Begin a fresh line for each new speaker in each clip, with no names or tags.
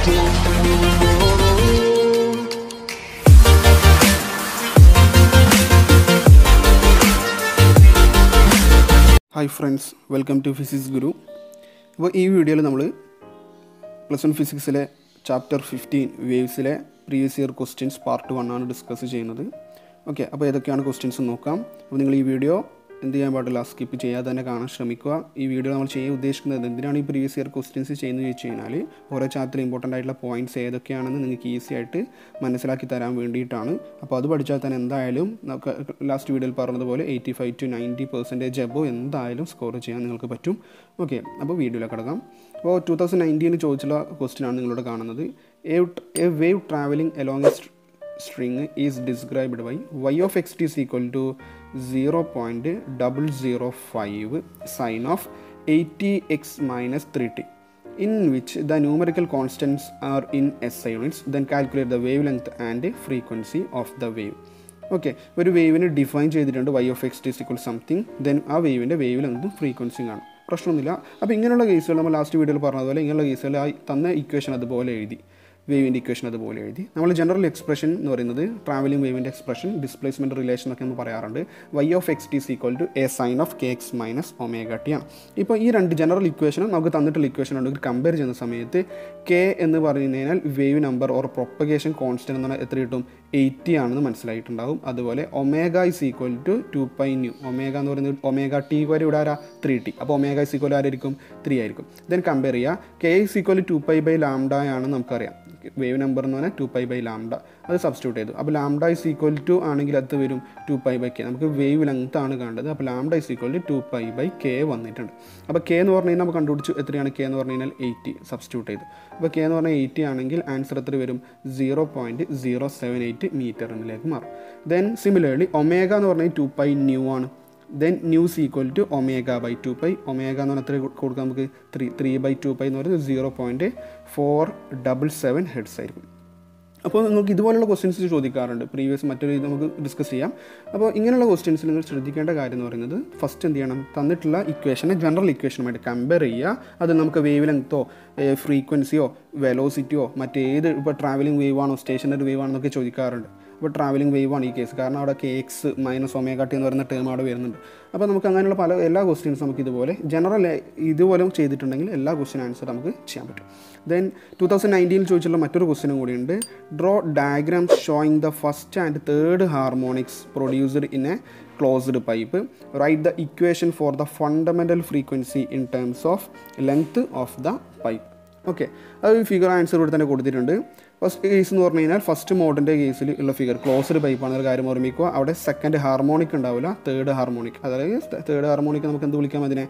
hi friends welcome to physics Guru അപ്പോൾ ഈ വീഡിയോയിൽ നമ്മൾ പ്ലസ് വൺ ഫിസിക്സിലെ ചാപ്റ്റർ ഫിഫ്റ്റീൻ വേവ്സിലെ previous year questions part one ആണ് ഡിസ്കസ് ചെയ്യുന്നത് ഓക്കെ അപ്പോൾ ഏതൊക്കെയാണ് ക്വസ്റ്റ്യൻസ് നോക്കാം അപ്പോൾ നിങ്ങൾ ഈ വീഡിയോ എന്ത് ചെയ്യാൻ പാടില്ല സ്കിപ്പ് ചെയ്യാതെ തന്നെ കാണാൻ ശ്രമിക്കുക ഈ വീഡിയോ നമ്മൾ ചെയ്യാൻ ഉദ്ദേശിക്കുന്നത് എന്തിനാണ് ഈ പ്രീവിയസ് ഇയർ ക്വസ്റ്റ്യൻസ് ചെയ്യുന്നത് ചോദിച്ചു കഴിഞ്ഞാൽ ഓരോ ചാപ്റ്ററിൽ ഇമ്പോർട്ടൻ്റ് ആയിട്ടുള്ള പോയിന്റ്സ് ഏതൊക്കെയാണെന്ന് നിങ്ങൾക്ക് ഈസി ആയിട്ട് മനസ്സിലാക്കി തരാൻ വേണ്ടിയിട്ടാണ് അപ്പോൾ അത് പഠിച്ചാൽ തന്നെ എന്തായാലും നമുക്ക് ലാസ്റ്റ് വീഡിയോയിൽ പറഞ്ഞതുപോലെ eighty five to ninety percentage above എന്തായാലും സ്കോർ ചെയ്യാൻ നിങ്ങൾക്ക് പറ്റും ഓക്കെ അപ്പോൾ വീഡിയോയിലേക്ക് കിടക്കാം അപ്പോൾ ടു തൗസൻഡ് നയൻറ്റീനിൽ ചോദിച്ചുള്ള ക്വസ്റ്റ്യൻ ആണ് നിങ്ങളോട് കാണുന്നത് a wave travelling along a string is described by y of x is equal to 0.005 sine of 80x minus 3t in which the numerical constants are in SI units then calculate the wavelength and frequency of the wave okay ഒരു വേവിനെ define ചെയ്തിട്ടുണ്ട് y of x t is equal something then ആ വേവിൻ്റെ വേവിൽ എന്തും ഫ്രീക്വൻസിയും കാണും പ്രശ്നമൊന്നുമില്ല അപ്പോൾ ഇങ്ങനെയുള്ള കേസുകൾ നമ്മൾ ലാസ്റ്റ് വീഡിയോയിൽ പറഞ്ഞതുപോലെ ഇങ്ങനെയുള്ള കേസുകൾ ആ തന്ന ഇക്വേഷൻ അതുപോലെ എഴുതി വേവിൻ്റെ ഇക്വേഷൻ അതുപോലെ എഴുതി നമ്മൾ ജനറൽ എക്സ്പ്രഷൻ എന്ന് പറയുന്നത് ട്രാവലിംഗ് വേവിൻ്റെ എക്സ്പ്രഷൻ ഡിസ്പ്ലേസ്മെൻറ്റ് റിലേഷൻ ഒക്കെ നമ്മൾ പറയാറുണ്ട് y of x t equal to a sine of k x minus omega t ആണ് ഇപ്പോൾ ഈ രണ്ട് ജനറൽ ഇക്വേഷനും നമുക്ക് തന്നിട്ടുള്ള ഇക്വേഷൻ ഉണ്ടെങ്കിൽ കമ്പയർ ചെയ്യുന്ന സമയത്ത് കെ എന്ന് പറഞ്ഞു കഴിഞ്ഞാൽ wave number or propagation constant എന്ന് പറഞ്ഞാൽ എത്ര കിട്ടും എയ്റ്റി ആണെന്ന് മനസ്സിലായിട്ടുണ്ടാവും അതുപോലെ omega is equal to two pi new omega എന്ന് പറയുന്നത് ഒമേഗ ടി വരെ ഇവിടെ ആരാ ത്രീ ടി അപ്പോൾ ഒമേഗ ഇസ് ഈക്വൽ ആരായിരിക്കും ത്രീ ആയിരിക്കും ദെൻ കമ്പയർ ചെയ്യുക K is equal to pi by lambda ആണെന്ന് നമുക്കറിയാം വേവ് നമ്പർ എന്ന് പറഞ്ഞാൽ ടു പൈ ബൈ ലാംഡ അത് സബ്സ്റ്റിറ്റ്യൂട്ട് ചെയ്തു അപ്പോൾ ലാംഡ ഇസ് ഈക്വൽ ടു ആണെങ്കിൽ അത് വരും ടു പൈ ബൈ കെ നമുക്ക് വേവ് ലെങ്ത് ആണ് കണ്ടത് അപ്പോൾ lambda is equal to two pi by k വന്നിട്ടുണ്ട് അപ്പോൾ കെ എന്ന് പറഞ്ഞു കഴിഞ്ഞാൽ നമുക്ക് കണ്ടുപിടിച്ചു എത്രയാണ് കെ എന്ന് പറഞ്ഞു കഴിഞ്ഞാൽ എയ്റ്റി സബ്സ്റ്റിറ്റ്യൂട്ട് ചെയ്തു അപ്പോൾ കെ എന്ന് പറഞ്ഞാൽ എയ്റ്റി ആണെങ്കിൽ ആൻസർ എത്ര വരും zero point zero seven eight മീറ്ററിലേക്ക് മാറും ദെൻ സിമിലർലി ഒമേഗ എന്ന് പറഞ്ഞാൽ ടു പൈ ന്യൂ ആണ് then nu is equal to omega by two pi omega എന്ന് പറഞ്ഞാൽ എത്ര കൊടുക്കാം നമുക്ക് three three by two pi എന്ന് പറയുന്നത് zero point four double seven hertz ആയിരിക്കും അപ്പോൾ നിങ്ങൾക്ക് ഇതുപോലുള്ള ക്വസ്റ്റ്യൻസ് ചോദിക്കാറുണ്ട് പ്രീവിയസ് മറ്റൊരു ഇത് നമുക്ക് ഡിസ്കസ് ചെയ്യാം അപ്പോൾ ഇങ്ങനെയുള്ള ക്വസ്റ്റ്യൻസിൽ നിങ്ങൾ ശ്രദ്ധിക്കേണ്ട കാര്യം എന്ന് പറയുന്നത് ഫസ്റ്റ് എന്ത് ചെയ്യണം തന്നിട്ടുള്ള ഇക്വേഷനെ ജനറൽ ഇക്വേഷനുമായിട്ട് കമ്പയർ ചെയ്യുക അത് നമുക്ക് വേവ് ലെങ്ത്തോ ഫ്രീക്വൻസിയോ വെലോസിറ്റിയോ മറ്റേത് ഇപ്പോൾ ട്രാവലിംഗ് വേവ് ആണോ സ്റ്റേഷനറി വേവ് ആണോ എന്നൊക്കെ ചോദിക്കാറുണ്ട് അപ്പോൾ ട്രാവലിംഗ് വേവ് ആണ് ഈ കേസ് കാരണം അവിടെ k x minus omega t എന്ന് പറയുന്ന ടേം അവിടെ വരുന്നുണ്ട് അപ്പോൾ നമുക്ക് അങ്ങനെയുള്ള പല എല്ലാ ക്വസ്റ്റ്യൻസ് നമുക്ക് ഇതുപോലെ ജനറൽ ഇതുപോലെ ചെയ്തിട്ടുണ്ടെങ്കിൽ എല്ലാ ക്വസ്റ്റ്യൻ ആൻസർ നമുക്ക് ചെയ്യാൻ പറ്റും ദെൻ ടു തൗസൻഡ് നയൻറ്റീനിൽ ചോദിച്ചുള്ള മറ്റൊരു ക്വസ്റ്റ്യനും കൂടിയുണ്ട് draw diagrams showing the first and third harmonics produced in a closed pipe write the equation for the fundamental frequency in terms of length of the pipe okay അത് figure answer ഇവിടെ തന്നെ കൊടുത്തിട്ടുണ്ട് first case എന്ന് പറഞ്ഞു കഴിഞ്ഞാൽ first മോഡിൻ്റെ കേസിൽ ഉള്ള figure closed പൈപ്പാണ് ഒരു കാര്യം ഓർമ്മിക്കുക അവിടെ സെക്കൻഡ് ഹാർമോണിക് ഉണ്ടാവില്ല തേർഡ് ഹാർമോണിക് അതായത് തേർഡ് ഹാർമോണിക് നമുക്ക് എന്ത് വിളിക്കാം അതിനെ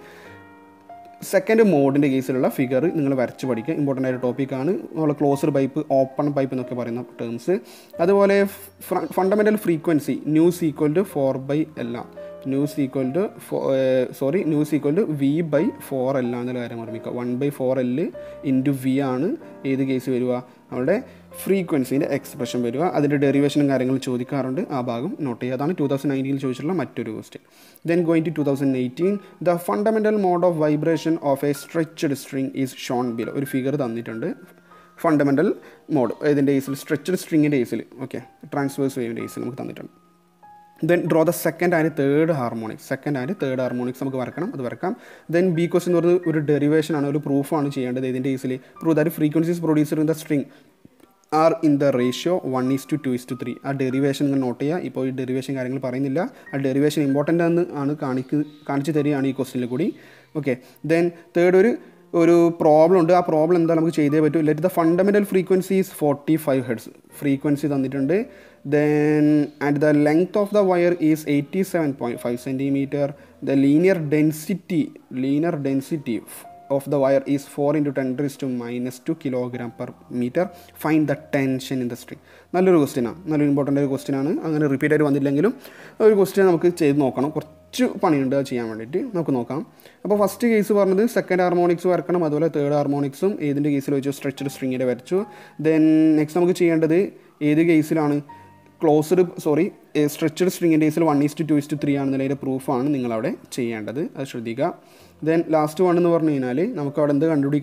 സെക്കൻഡ് മോഡിൻ്റെ കേസിലുള്ള ഫിഗർ നിങ്ങൾ വരച്ച് പഠിക്കുക ഇമ്പോർട്ടൻ്റ് ആയിട്ട് ടോപ്പിക്കാണ് നമ്മൾ ക്ലോസ്ഡ് പൈപ്പ് ഓപ്പൺ പൈപ്പ് എന്നൊക്കെ പറയുന്ന ടേംസ് അതുപോലെ fundamental frequency nu is equal to four by എല്ലാം nu is equal to sorry nu is equal to v by four l എന്നുള്ള കാര്യം ഓർമ്മിക്കുക one by four l into v ആണ് ഏത് കേസ് വരിക നമ്മുടെ ഫ്രീക്വൻസീൻ്റെ എക്സ്പ്രഷൻ വരിക അതിൻ്റെ ഡെറിവേഷനും കാര്യങ്ങളും ചോദിക്കാറുണ്ട് ആ ഭാഗം നോട്ട് ചെയ്യുക അതാണ് ടൂ തൗസൻഡ് നയൻറ്റീനിൽ ചോദിച്ചിട്ടുള്ള മറ്റൊരു question then going to two thousand eighteen the fundamental mode of vibration of a stretched string is shown below ഒരു ഫിഗർ തന്നിട്ടുണ്ട് ഫണ്ടമെൻ്റൽ മോഡ് ഇതിൻ്റെ കേസിൽ സ്ട്രെച്ചഡ് സ്ട്രിങ്ങിൻ്റെ കേസിൽ ഓക്കെ ട്രാൻസ്വേഴ്സ് വേവിൻ്റെ കേസിൽ നമുക്ക് തന്നിട്ടുണ്ട് then draw the second and third harmonics second and third harmonics നമുക്ക് വരക്കണം അത് വരക്കാം ദെൻ ബി ക്വസ്റ്റ് എന്ന് പറയുന്നത് ഒരു ഡെറിവേഷൻ ആണ് ഒരു പ്രൂഫാണ് ചെയ്യേണ്ടത് ഇതിൻ്റെ കേസിൽ prove that frequencies produced in the string are in the ratio one is to two is to three ആ ഡെറിവേഷൻ നിങ്ങൾ നോട്ട് ചെയ്യുക ഇപ്പോൾ ഈ ഡെറിവേഷൻ കാര്യങ്ങൾ പറയുന്നില്ല ആ ഡെറിവേഷൻ ഇമ്പോർട്ടൻ്റ് എന്ന് ആണ് കാണിക്ക് കാണിച്ചു തരികയാണ് ഈ ക്വസ്റ്റിനിൽ കൂടി ഓക്കെ ദെൻ തേർഡ് ഒരു ഒരു പ്രോബ്ലം ഉണ്ട് ആ പ്രോബ്ലം എന്താ നമുക്ക് ചെയ്തേ പറ്റൂ let the fundamental frequency is forty five hertz frequency തന്നിട്ടുണ്ട് then and the length of the wire is eighty seven point five centimetre the linear density linear density of the wire is four into ten raise to minus two kilogram per metre find the tension in the string നല്ലൊരു ക്വസ്റ്റ്യനാണ് നല്ലൊരു important ഒരു ക്വസ്റ്റ്യനാണ് അങ്ങനെ repeat ആയിട്ട് വന്നില്ലെങ്കിലും ഒരു question നമുക്ക് ചെയ്ത് നോക്കണം കുറച്ച് പണിയുണ്ട് അത് ചെയ്യാൻ വേണ്ടിയിട്ട് നമുക്ക് നോക്കാം അപ്പോൾ ഫസ്റ്റ് കേസ് പറഞ്ഞത് സെക്കൻഡ് ഹാർമോണിക്സ് വരക്കണം അതുപോലെ തേർഡ് ഹാർമോണിക്സും ഏതിൻ്റെ കേസിൽ വെച്ചു സ്ട്രെച്ചഡ് സ്ട്രിങ്ങിൻ്റെ വരച്ചു ദെൻ നെക്സ്റ്റ് നമുക്ക് ചെയ്യേണ്ടത് ഏത് കേസിലാണ് ക്ലോസ്ഡ് സോറി സ്ട്രെച്ചഡ് സ്ട്രിങ്ങിൻ്റെ കേസിൽ one is to two is to three ആണെന്നുള്ളതിൻ്റെ പ്രൂഫാണ് നിങ്ങളവിടെ ചെയ്യേണ്ടത് അത് ശ്രദ്ധിക്കുക ദെൻ ലാസ്റ്റ് വൺ എന്ന് പറഞ്ഞു കഴിഞ്ഞാൽ നമുക്ക് അവിടെ എന്ത് കണ്ടുപിടിക്കണം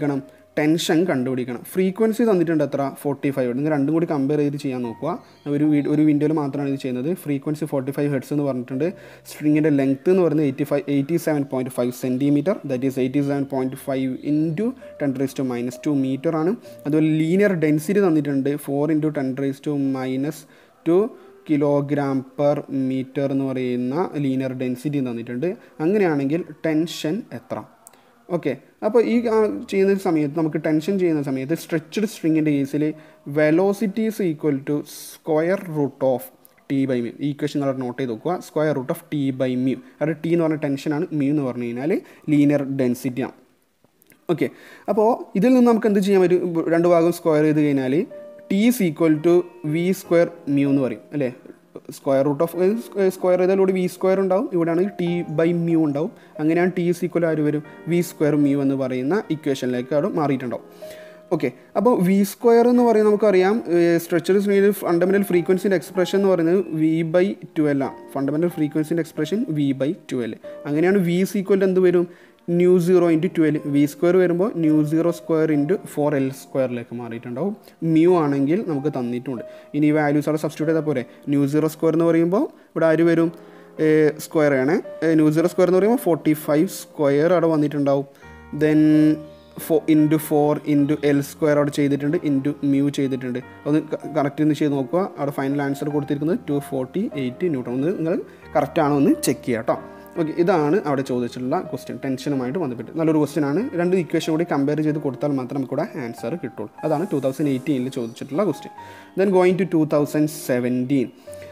ടെൻഷൻ കണ്ടുപിടിക്കണം ഫ്രീക്വൻസി തന്നിട്ടുണ്ട് എത്ര ഫോർട്ടി ഫൈവ് നിങ്ങൾ രണ്ടും കൂടി കമ്പയർ ചെയ്ത് ചെയ്യാൻ നോക്കുക ഒരു വീ- ഒരു വിൻഡോയിൽ മാത്രമാണ് ഇത് ചെയ്യുന്നത് ഫ്രീക്വൻസി ഫോർട്ടി ഫൈവ് ഹെഡ്സ് എന്ന് പറഞ്ഞിട്ടുണ്ട് സ്ട്രിങ്ങിൻ്റെ ലെങ്ത് എന്ന് പറയുന്നത് eighty five eighty seven point five centimetre that is eighty seven point five into ten raise to minus two metre ആണ് അതുപോലെ ലീനിയർ ഡെൻസിറ്റി തന്നിട്ടുണ്ട് four into ten raise to minus two kilogram per metre എന്ന് പറയുന്ന linear density തന്നിട്ടുണ്ട് അങ്ങനെയാണെങ്കിൽ tension എത്ര okay അപ്പോൾ ഈ ആ, ചെയ്യുന്ന സമയത്ത് നമുക്ക് ടെൻഷൻ ചെയ്യുന്ന സമയത്ത് സ്ട്രെച്ചഡ് സ്ട്രിങ്ങിൻ്റെ കേസിൽ velocity is equal to square root of t by mu ഈ ഇക്വേഷൻ നിങ്ങൾ നോട്ട് ചെയ്ത് നോക്കുക square root of t by mu അവിടെ ടി എന്ന് പറഞ്ഞ ടെൻഷനാണ് മ്യൂ എന്ന് പറഞ്ഞു കഴിഞ്ഞാൽ ലീനിയർ ഡെൻസിറ്റിയാണ് ഓക്കെ അപ്പോൾ ഇതിൽ നിന്ന് നമുക്ക് എന്ത് ചെയ്യാൻ പറ്റും രണ്ട് ഭാഗം സ്ക്വയർ ചെയ്ത് കഴിഞ്ഞാൽ t is equal to v square mu എന്ന് പറയും അല്ലേ സ്ക്വയർ റൂട്ട് ഓഫ് സ്ക്വയർ ചെയ്താലൂടെ വി സ്ക്വയർ ഉണ്ടാവും ഇവിടെ ആണെങ്കിൽ ടി ബൈ മ്യൂ ഉണ്ടാവും അങ്ങനെയാണ് ടി ഈസ് ഈക്വൽ ആര് വരും വി സ്ക്വയർ മ്യൂ എന്ന് പറയുന്ന ഇക്വേഷനിലേക്ക് അവിടെ മാറിയിട്ടുണ്ടാവും ഓക്കെ അപ്പോൾ വി സ്ക്വയർ എന്ന് പറയുന്നത് നമുക്കറിയാം സ്ട്രെച്ചർ ഫണ്ടമെൻ്റൽ ഫ്രീക്വൻസിൻ്റെ എക്സ്പ്രഷൻ എന്ന് പറയുന്നത് വി ബൈ ട്വൽവ് ആണ് ഫണ്ടമെൻ്റൽ ഫ്രീക്വൻസിൻ്റെ എക്സ്പ്രഷൻ വി ബൈ ട്വൽവ് അങ്ങനെയാണ് വി സീക്വൽ എന്ത് വരും nu zero into twelve v square വരുമ്പോൾ nu zero square into four l സ്ക്വയറിലേക്ക് മാറിയിട്ടുണ്ടാവും മ്യൂ ആണെങ്കിൽ നമുക്ക് തന്നിട്ടുണ്ട് ഇനി ഈ വാല്യൂസ് അവിടെ സബ്സ്റ്റിറ്റ്യൂട്ട് ചെയ്താൽ പോരെ ന്യൂ സീറോ സ്ക്വയർ എന്ന് പറയുമ്പോൾ ഇവിടെ ആര് വരും സ്ക്വയർ ആണ് ന്യൂ സീറോ സ്ക്വയർ എന്ന് പറയുമ്പോൾ ഫോർട്ടി ഫൈവ് സ്ക്വയർ അവിടെ വന്നിട്ടുണ്ടാവും then four into four into l square അവിടെ ചെയ്തിട്ടുണ്ട് ഇൻറ്റു മ്യൂ ചെയ്തിട്ടുണ്ട് ഒന്ന് കറക്റ്റ് ഒന്ന് ചെയ്ത് നോക്കുക അവിടെ ഫൈനൽ ആൻസർ കൊടുത്തിരിക്കുന്നത് ടു ഫോർട്ടി എയ്റ്റ് ന്യൂട്ടൺ ഒന്ന് നിങ്ങൾ കറക്റ്റാണോ എന്ന് ചെക്ക് ചെയ്യുക കേട്ടോ ഓക്കെ ഇതാണ് അവിടെ ചോദിച്ചിട്ടുള്ള ക്വസ്റ്റ്യൻ ടെൻഷനുമായിട്ട് ബന്ധപ്പെട്ട് നല്ലൊരു ക്വസ്റ്റ്യൻ ആണ് രണ്ട് ഇക്വേഷൻ കൂടി കമ്പയർ ചെയ്ത് കൊടുത്താൽ മാത്രമേ നമുക്കിവിടെ ആൻസർ കിട്ടുള്ളൂ അതാണ് ടൂ തൗസൻഡ് എയ്റ്റീനിൽ ചോദിച്ചിട്ടുള്ള question then going to two thousand seventeen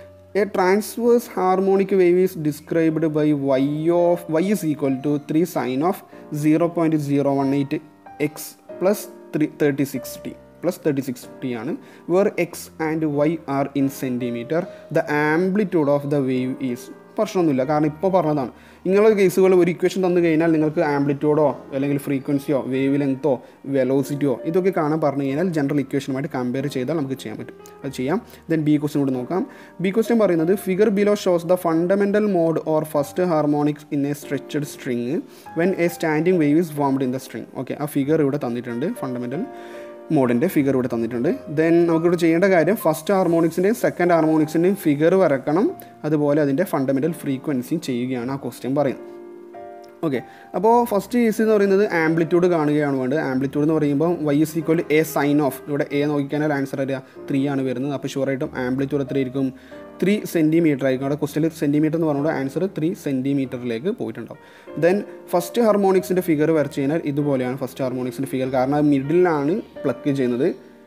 a transverse harmonic wave is described by y of y is equal to three sine of zero point zero one eight x plus three thirty six t plus thirty six t ആണ് where x and y are in centimetre the amplitude of the wave is പ്രശ്നമൊന്നുമില്ല കാരണം ഇപ്പോൾ പറഞ്ഞതാണ് ഇങ്ങനെയുള്ള കേസുകൾ ഒരു equation തന്നു കഴിഞ്ഞാൽ നിങ്ങൾക്ക് ആംപ്ലിറ്റ്യൂഡോ അല്ലെങ്കിൽ ഫ്രീക്വൻസിയോ വേവ് ലെങ്ത്തോ വെലോസിറ്റിയോ ഇതൊക്കെ കാണാൻ പറഞ്ഞു കഴിഞ്ഞാൽ ജനറൽ ഇക്വേഷനുമായിട്ട് കമ്പയർ ചെയ്താൽ നമുക്ക് ചെയ്യാൻ പറ്റും അത് ചെയ്യാം ദെൻ ബി ക്വസ്റ്റ്യൻ കൂടി നോക്കാം ബി ക്വസ്റ്റ്യൻ പറയുന്നത് figure below shows the fundamental mode or first harmonics in a stretched string when a standing wave is formed in the string okay ആ ഫിഗർ ഇവിടെ തന്നിട്ടുണ്ട് ഫണ്ടമെൻ്റൽ മോഡിൻ്റെ ഫിഗർ ഇവിടെ തന്നിട്ടുണ്ട് then നമുക്കിവിടെ ചെയ്യേണ്ട കാര്യം ഫസ്റ്റ് ഹാർമോണിക്സിൻ്റെയും സെക്കൻഡ് ഹാർമോണിക്സിൻ്റെയും ഫിഗർ വരക്കണം അതുപോലെ അതിൻ്റെ ഫണ്ടമെൻ്റൽ ഫ്രീക്വൻസിയും ചെയ്യുകയാണ് ആ ക്വസ്റ്റ്യൻ പറയുന്നത് ഓക്കെ അപ്പോൾ ഫസ്റ്റ് കേസ് എന്ന് പറയുന്നത് ആംപ്ലിറ്റ്യൂഡ് കാണുകയാണ് വേണ്ടത് ആംപ്ലിറ്റ്യൂഡ് എന്ന് പറയുമ്പോൾ y is equal a sine of ഇവിടെ എ നോക്കിക്കഴിഞ്ഞാൽ ആൻസർ അറിയാം ത്രീ ആണ് വരുന്നത് അപ്പോൾ ഷുവറായിട്ടും ആംപ്ലിറ്റ്യൂഡ് എത്രയായിരിക്കും ത്രീ സെൻറ്റിമീറ്റർ ആയിരിക്കും അവിടെ ക്വസ്റ്റിൽ സെൻറ്റിമീറ്റർ എന്ന് പറഞ്ഞുകൊണ്ട് ആൻസർ ത്രീ സെൻറ്റിമീറ്ററിലേക്ക് പോയിട്ടുണ്ടാവും ദെൻ ഫസ്റ്റ് ഹാർമോണിക്സിൻ്റെ ഫിഗർ വരച്ച് കഴിഞ്ഞാൽ ഇതുപോലെയാണ് ഫസ്റ്റ് ഹാർമോണിക്സിൻ്റെ ഫിഗർ കാരണം അത് മിഡിലാണ് പ്ലക്ക് ചെയ്യുന്നത്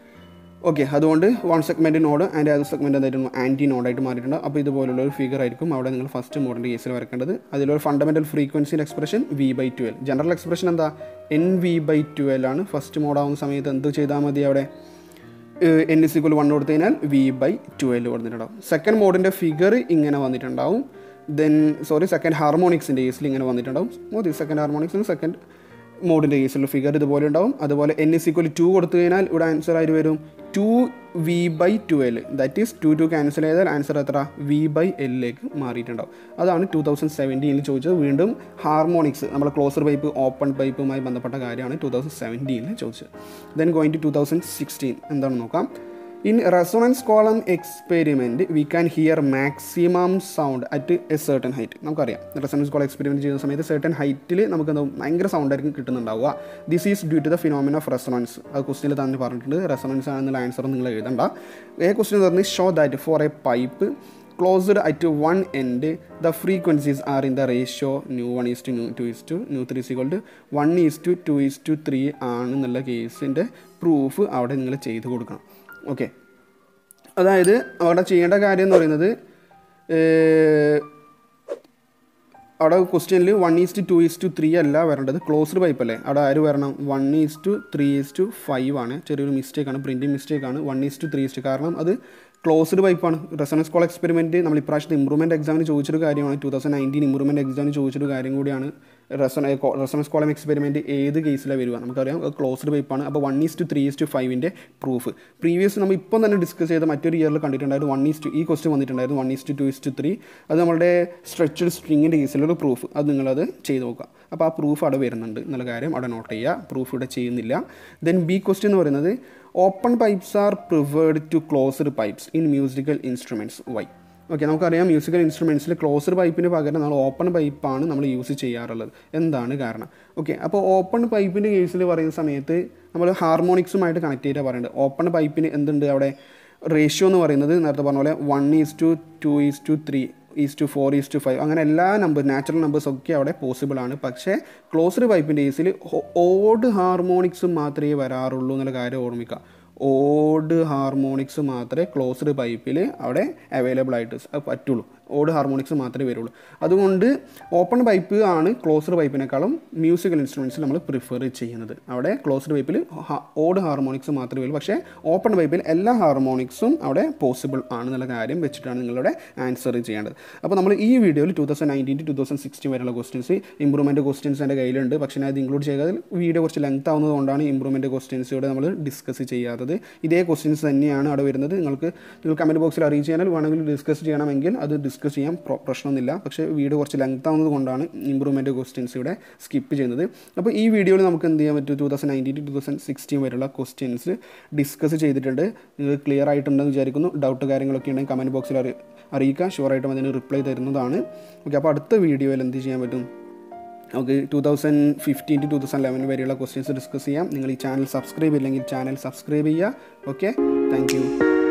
ഓക്കെ അതുകൊണ്ട് വൺ സെഗ്മെൻറ്റ് നോഡ് ആൻഡ് അത് സെഗ്മെൻറ്റ് എന്തായിട്ട് ആൻറ്റി നോഡായിട്ട് മാറിയിട്ടുണ്ട് അപ്പോൾ ഇതുപോലുള്ള ഒരു ഫിഗർ ആയിരിക്കും അവിടെ നിങ്ങൾ ഫസ്റ്റ് മോഡിൻ്റെ കേസിൽ വരക്കേണ്ടത് അതിലൊരു ഫണ്ടമെൻ്റൽ ഫ്രീക്വൻസിൻ്റെ expression v by twelve general expression എന്താ എൻ വി ബൈ ട്വൽവ് ആണ് ഫസ്റ്റ് മോഡാവുന്ന സമയത്ത് എന്ത് ചെയ്താൽ മതി അവിടെ എൻ ഇസ് ഈക്വൽ വൺ കൊടുത്തു കഴിഞ്ഞാൽ വി ബൈ ട്വൽവ് കൊടുത്തിട്ടുണ്ടാവും സെക്കൻഡ് മോഡിൻ്റെ ഫിഗർ ഇങ്ങനെ വന്നിട്ടുണ്ടാവും ദെൻ സോറി സെക്കൻഡ് ഹാർമോണിക്സിൻ്റെ കേസിൽ ഇങ്ങനെ വന്നിട്ടുണ്ടാവും മതി സെക്കൻഡ് ഹാർമോണിക്സിന് സെക്കൻഡ് മോഡിൻ്റെ കേസിലുള്ള ഫിഗർ ഇതുപോലെ ഉണ്ടാവും അതുപോലെ എൻ ഇസ് ഈക്വൽ ടു കൊടുത്തു കഴിഞ്ഞാൽ ഇവിടെ ആൻസർ ആയിട്ട് വരും two v by twelve that is to two cancel ചെയ്താൽ ആൻസർ എത്ര വി ബൈ എല്ലിലേക്ക് മാറിയിട്ടുണ്ടാവും അതാണ് ടൂ തൗസൻഡ് സെവൻറ്റീനിൽ ചോദിച്ചത് വീണ്ടും ഹാർമോണിക്സ് നമ്മുടെ ക്ലോസർ പൈപ്പ് ഓപ്പൺ പൈപ്പുമായി ബന്ധപ്പെട്ട കാര്യമാണ് ടൂ തൗസൻഡ് സെവൻറ്റീനിൽ ചോദിച്ചത് then going to two thousand sixteen എന്താണെന്ന് നോക്കാം in resonance column experiment we can hear maximum sound at a certain height നമുക്കറിയാം റെസൊണൻസ് കോളം എക്സ്പെരിമെൻറ്റ് ചെയ്യുന്ന സമയത്ത് സർട്ടൺ ഹൈറ്റിൽ നമുക്ക് എന്താ ഭയങ്കര സൗണ്ട് ആയിരിക്കും കിട്ടുന്നുണ്ടാവുക this is due to the phenomena of resonance അത് ക്വസ്റ്റിനിൽ തന്നെ പറഞ്ഞിട്ടുണ്ട് റെസൊണൻസ് ആണെന്നുള്ള ആൻസർ നിങ്ങൾ എഴുതണ്ട ഏ ക്വസ്റ്റ്യൻ പറഞ്ഞ് show that for a pipe closed at one end the frequencies are in the ratio nu one is to nu two is to nu three is to one is to two is to three ആണെന്നുള്ള കേസിൻ്റെ proof അവിടെ നിങ്ങൾ ചെയ്ത് കൊടുക്കണം okay അതായത് അവിടെ ചെയ്യേണ്ട കാര്യം എന്ന് പറയുന്നത് അവിടെ ക്വസ്റ്റ്യനിൽ one is to two is to three അല്ല വരേണ്ടത് ക്ലോസ്ഡ് പൈപ്പ് അല്ലേ അവിടെ ആര് വരണം one is to three is to five ആണ് ചെറിയൊരു മിസ്റ്റേക്ക് ആണ് പ്രിൻറ്റിംഗ് മിസ്റ്റേക്ക് ആണ് one is to three is to കാരണം അത് ക്ലോസ്ഡ് പൈപ്പാണ് റെസണൻസ് കോൾ എക്സ്പെരിമെൻറ്റ് നമ്മൾ ഇപ്രാവശ്യത്തെ ഇമ്പ്രൂവ്മെൻറ്റ് എക്സാമിന് ചോദിച്ചൊരു കാര്യമാണ് ടൂ തൗസൻഡ് നയൻറ്റീൻ ഇമ്പ്രൂവ്മെൻറ്റ് എക്സാമിന് ചോദിച്ചൊരു കാര്യം കൂടിയാണ് റെസൺ റെസണൻസ് കോളം എക്സ്പെരിമെൻറ്റ് ഏത് കേസിലാണ് വരിക നമുക്കറിയാം ക്ലോസ്ഡ് പൈപ്പാണ് അപ്പോൾ one is to three is to ഫൈവിൻ്റെ പ്രൂഫ് പ്രീവിയസ് നമ്മൾ ഇപ്പം തന്നെ ഡിസ്കസ് ചെയ്ത മറ്റൊരു ഇയറിൽ കണ്ടിട്ടുണ്ടായിരുന്നു വൺ ഈസ് ടു ഈ ക്വസ്റ്റ്യൻ വന്നിട്ടുണ്ടായിരുന്നു one is to two is to three അത് നമ്മുടെ സ്ട്രെച്ചഡ് സ്ട്രിങ്ങിൻ്റെ കേസിലൊരു പ്രൂഫ് അത് നിങ്ങളത് ചെയ്ത് നോക്കുക അപ്പോൾ ആ പ്രൂഫ് അവിടെ വരുന്നുണ്ട് എന്നുള്ള കാര്യം അവിടെ നോട്ട് ചെയ്യുക പ്രൂഫ് ഇവിടെ ചെയ്യുന്നില്ല ദെൻ ബി ക്വസ്റ്റ്യൻ എന്ന് പറയുന്നത് open pipes are preferred to closed pipes in musical instruments why okay നമുക്കറിയാം മ്യൂസിക്കൽ ഇൻസ്ട്രുമെൻറ്റ്സിൽ ക്ലോസ്ഡ് പൈപ്പിന് പകരം നമ്മൾ ഓപ്പൺ പൈപ്പാണ് നമ്മൾ യൂസ് ചെയ്യാറുള്ളത് എന്താണ് കാരണം ഓക്കെ അപ്പോൾ ഓപ്പൺ പൈപ്പിൻ്റെ കേസിൽ പറയുന്ന സമയത്ത് നമ്മൾ ഹാർമോണിക്സുമായിട്ട് കണക്ട് ചെയ്താൽ പറയുന്നത് ഓപ്പൺ പൈപ്പിന് എന്തുണ്ട് അവിടെ റേഷ്യോ എന്ന് പറയുന്നത് നേരത്തെ പറഞ്ഞ പോലെ one is to two is to three is to four is to five അങ്ങനെ എല്ലാ നമ്പർ നാച്ചുറൽ നമ്പേഴ്സ് ഒക്കെ അവിടെ പോസിബിൾ ആണ് പക്ഷേ ക്ലോസ്ഡ് പൈപ്പിൻ്റെ കേസിൽ ഓഡ് ഹാർമോണിക്സ് മാത്രമേ വരാറുള്ളൂ എന്നുള്ള കാര്യം ഓർമ്മിക്കുക ഓഡ് ഹാർമോണിക്സ് മാത്രമേ ക്ലോസ്ഡ് പൈപ്പിൽ അവിടെ അവൈലബിൾ ആയിട്ട് പറ്റുള്ളൂ ഓഡ് ഹാർമോണിക്സ് മാത്രമേ വരുള്ളൂ അതുകൊണ്ട് ഓപ്പൺ പൈപ്പ് ആണ് ക്ലോസ്ഡ് പൈപ്പിനേക്കാളും മ്യൂസിക്കൽ ഇൻസ്ട്രുമെൻറ്റ്സിൽ നമ്മൾ പ്രിഫർ ചെയ്യുന്നത് അവിടെ ക്ലോസ്ഡ് പൈപ്പിൽ ഓഡ് ഹാർമോണിക്സ് മാത്രമേ വരുള്ളൂ പക്ഷേ ഓപ്പൺ പൈപ്പിൽ എല്ലാ ഹാർമോണിക്സും അവിടെ പോസിബിൾ ആണെന്നുള്ള കാര്യം വെച്ചിട്ടാണ് നിങ്ങളുടെ ആൻസർ ചെയ്യേണ്ടത് അപ്പോൾ നമ്മൾ ഈ വീഡിയോയിൽ two thousand nineteen to two thousand sixteen വരെയുള്ള ക്വസ്റ്റ്യൻസ് ഇമ്പ്രൂവ്മെൻറ്റ് ക്വസ്റ്റ്യൻസ് എൻ്റെ കയ്യിലുണ്ട് പക്ഷേ ഞാൻ അത് ഇൻക്ലൂഡ് ചെയ്താൽ വീഡിയോ കുറച്ച് ലെങ്ത് ആവുന്നതുകൊണ്ടാണ് ഇമ്പ്രൂവ്മെൻറ്റ് ക്വസ്റ്റ്യൻസ് ഇവിടെ നമ്മൾ ഡിസ്കസ് ചെയ്യാത്തത് ഇതേ ക്വസ്റ്റ്യൻസ് തന്നെയാണ് അവിടെ വരുന്നത് നിങ്ങൾക്ക് നിങ്ങൾ കമൻറ്റ് ബോക്സിൽ അറിയിച്ച് കഴിഞ്ഞാൽ വേണമെങ്കിൽ ഡിസ്കസ് ചെയ്യണമെങ്കിൽ അത് ഡിസ്കസ് ചെയ്യാം പ്രോ- പ്രശ്നമൊന്നുമില്ല പക്ഷേ വീഡിയോ കുറച്ച് ലെങ്ത് ആവുന്നത് കൊണ്ടാണ് ഇമ്പ്രൂവ്മെൻറ്റ് ക്വസ്റ്റ്യൻസ് ഇവിടെ സ്കിപ്പ് ചെയ്യുന്നത് അപ്പോൾ ഈ വീഡിയോയിൽ നമുക്ക് എന്ത് ചെയ്യാൻ പറ്റും to thousand nineteen to thousand sixteen വരെയുള്ള ക്വസ്റ്റ്യൻസ് ഡിസ്കസ് ചെയ്തിട്ടുണ്ട് നിങ്ങൾ ക്ലിയർ ആയിട്ടുണ്ടെന്ന് വിചാരിക്കുന്നു ഡൗട്ട് കാര്യങ്ങളൊക്കെ ഉണ്ടെങ്കിൽ കമൻറ്റ് ബോക്സിൽ അറി അറിയിക്കുക ഷുവറായിട്ടും അതിന് റിപ്ലൈ തരുന്നതാണ് ഓക്കെ അപ്പോൾ അടുത്ത വീഡിയോയിൽ എന്ത് ചെയ്യാൻ പറ്റും നമുക്ക് two thousand fifteen to two thousand eleven വരെയുള്ള ക്വസ്റ്റ്യൻസ് ഡിസ്കസ് ചെയ്യാം നിങ്ങൾ ഈ ചാനൽ സബ്സ്ക്രൈബ് ഇല്ലെങ്കിൽ ചാനൽ സബ്സ്ക്രൈബ് ചെയ്യുക ഓക്കെ താങ്ക് യു